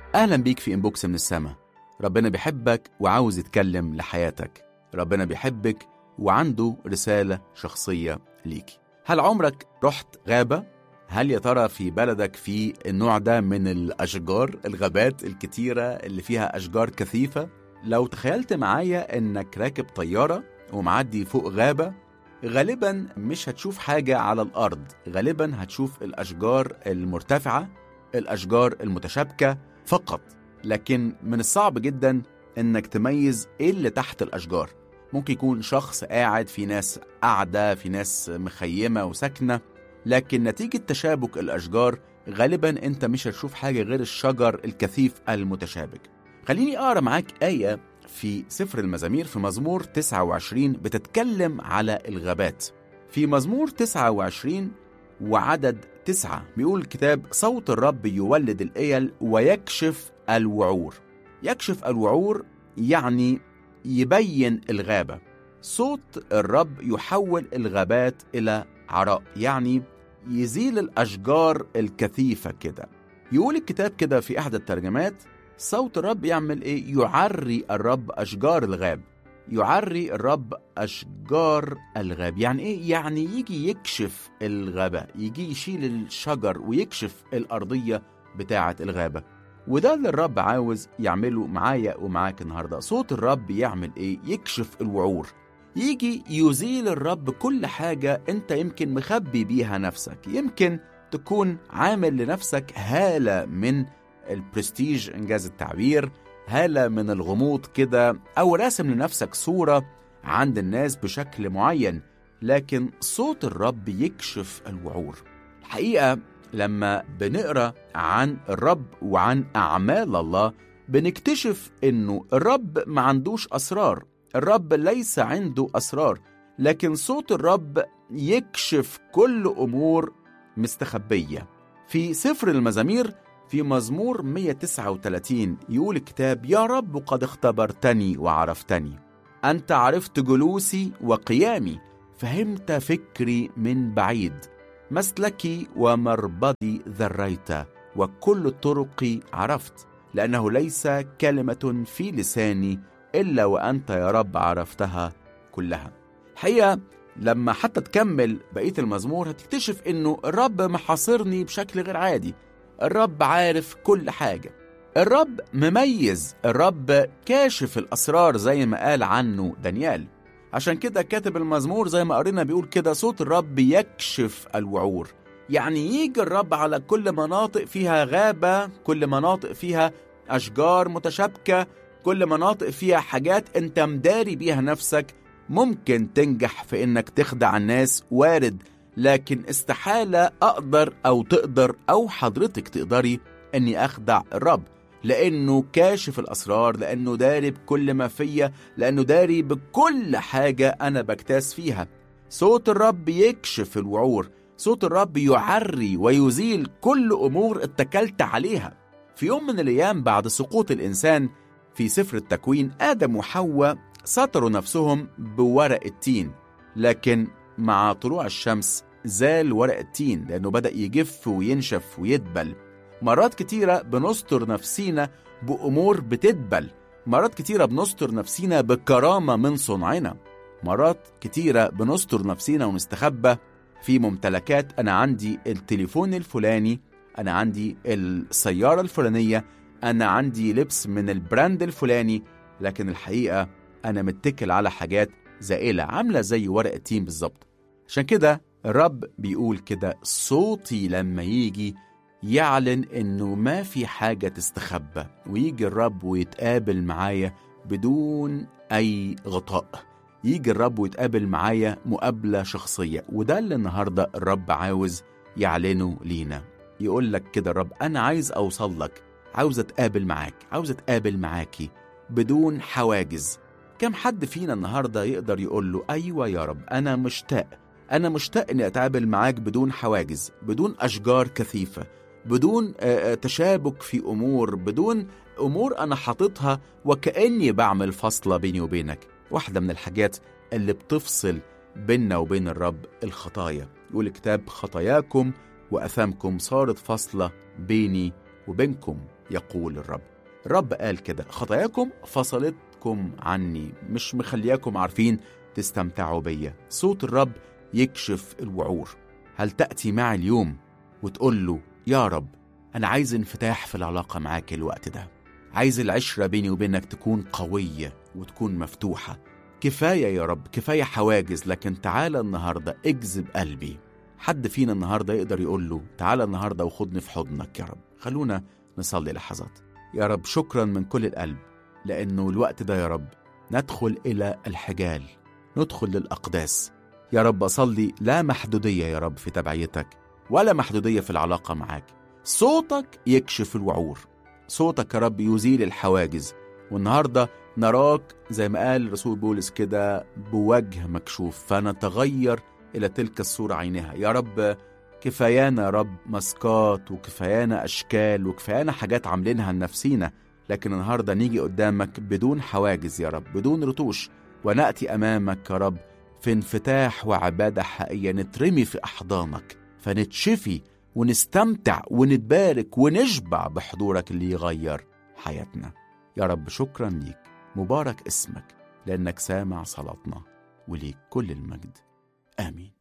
أهلا بيك في إنبوكس من السما ربنا بيحبك وعاوز يتكلم لحياتك ربنا بيحبك وعنده رسالة شخصية ليك هل عمرك رحت غابة؟ هل يا ترى في بلدك في النوع ده من الأشجار الغابات الكتيرة اللي فيها أشجار كثيفة؟ لو تخيلت معايا إنك راكب طيارة ومعدي فوق غابة غالبا مش هتشوف حاجة على الأرض غالبا هتشوف الأشجار المرتفعة الأشجار المتشابكة فقط لكن من الصعب جدا إنك تميز إيه اللي تحت الأشجار ممكن يكون شخص قاعد في ناس قاعدة في ناس مخيمة وساكنة لكن نتيجة تشابك الأشجار غالبا أنت مش هتشوف حاجة غير الشجر الكثيف المتشابك خليني أقرأ معاك آية في سفر المزامير في مزمور 29 بتتكلم على الغابات في مزمور 29 وعدد تسعة بيقول الكتاب صوت الرب يولد الإيل ويكشف الوعور يكشف الوعور يعني يبين الغابة صوت الرب يحول الغابات إلى عراء يعني يزيل الأشجار الكثيفة كده يقول الكتاب كده في أحد الترجمات صوت الرب يعمل إيه؟ يعري الرب أشجار الغاب يعري الرب أشجار الغاب يعني إيه؟ يعني يجي يكشف الغابة يجي يشيل الشجر ويكشف الأرضية بتاعة الغابة وده اللي الرب عاوز يعمله معايا ومعاك النهاردة صوت الرب يعمل إيه؟ يكشف الوعور يجي يزيل الرب كل حاجة أنت يمكن مخبي بيها نفسك يمكن تكون عامل لنفسك هالة من البرستيج إنجاز التعبير هالة من الغموض كده أو راسم لنفسك صورة عند الناس بشكل معين لكن صوت الرب يكشف الوعور الحقيقة لما بنقرا عن الرب وعن أعمال الله بنكتشف إنه الرب ما عندوش أسرار الرب ليس عنده أسرار لكن صوت الرب يكشف كل أمور مستخبية في سفر المزامير في مزمور 139 يقول الكتاب يا رب قد اختبرتني وعرفتني أنت عرفت جلوسي وقيامي فهمت فكري من بعيد مسلكي ومربدي ذريت وكل طرقي عرفت لأنه ليس كلمة في لساني إلا وأنت يا رب عرفتها كلها الحقيقة لما حتى تكمل بقية المزمور هتكتشف إنه الرب محاصرني بشكل غير عادي الرب عارف كل حاجة الرب مميز الرب كاشف الأسرار زي ما قال عنه دانيال عشان كده كاتب المزمور زي ما قرينا بيقول كده صوت الرب يكشف الوعور يعني يجي الرب على كل مناطق فيها غابة كل مناطق فيها أشجار متشابكة كل مناطق فيها حاجات انت مداري بيها نفسك ممكن تنجح في انك تخدع الناس وارد لكن استحالة أقدر أو تقدر أو حضرتك تقدري أني أخدع الرب لأنه كاشف الأسرار لأنه داري بكل ما فيا لأنه داري بكل حاجة أنا بكتاس فيها صوت الرب يكشف الوعور صوت الرب يعري ويزيل كل أمور اتكلت عليها في يوم من الأيام بعد سقوط الإنسان في سفر التكوين آدم وحواء سطروا نفسهم بورق التين لكن مع طلوع الشمس زال ورق التين لأنه بدأ يجف وينشف ويدبل مرات كتيرة بنستر نفسينا بأمور بتدبل مرات كتيرة بنستر نفسينا بكرامة من صنعنا مرات كتيرة بنستر نفسينا ونستخبى في ممتلكات أنا عندي التليفون الفلاني أنا عندي السيارة الفلانية أنا عندي لبس من البراند الفلاني لكن الحقيقة أنا متكل على حاجات زائلة عاملة زي ورق التين بالظبط عشان كده الرب بيقول كده صوتي لما يجي يعلن انه ما في حاجة تستخبى ويجي الرب ويتقابل معايا بدون اي غطاء يجي الرب ويتقابل معايا مقابلة شخصية وده اللي النهاردة الرب عاوز يعلنه لينا يقول لك كده الرب انا عايز اوصل لك عاوز اتقابل معاك عاوز اتقابل معاكي بدون حواجز كم حد فينا النهارده يقدر يقول له ايوه يا رب انا مشتاق انا مشتاق اني اتقابل معاك بدون حواجز بدون اشجار كثيفه بدون تشابك في امور بدون امور انا حاططها وكاني بعمل فاصله بيني وبينك واحده من الحاجات اللي بتفصل بيننا وبين الرب الخطايا يقول الكتاب خطاياكم واثامكم صارت فاصله بيني وبينكم يقول الرب الرب قال كده خطاياكم فصلتكم عني مش مخلياكم عارفين تستمتعوا بيا صوت الرب يكشف الوعور هل تأتي معي اليوم وتقول له يا رب أنا عايز انفتاح في العلاقة معاك الوقت ده عايز العشرة بيني وبينك تكون قوية وتكون مفتوحة كفاية يا رب كفاية حواجز لكن تعالى النهاردة اجذب قلبي حد فينا النهاردة يقدر يقول له تعالى النهاردة وخدني في حضنك يا رب خلونا نصلي لحظات يا رب شكرا من كل القلب لأنه الوقت ده يا رب ندخل إلى الحجال ندخل للأقداس يا رب أصلي لا محدودية يا رب في تبعيتك ولا محدودية في العلاقة معاك صوتك يكشف الوعور صوتك يا رب يزيل الحواجز والنهارده نراك زي ما قال الرسول بولس كده بوجه مكشوف فنتغير الى تلك الصوره عينها يا رب كفايانا يا رب مسكات وكفايانا اشكال وكفايانا حاجات عاملينها لنفسينا لكن النهارده نيجي قدامك بدون حواجز يا رب بدون رتوش وناتي امامك يا رب في انفتاح وعباده حقيقيه نترمي في احضانك فنتشفي ونستمتع ونتبارك ونشبع بحضورك اللي يغير حياتنا يا رب شكرا ليك مبارك اسمك لأنك سامع صلاتنا وليك كل المجد آمين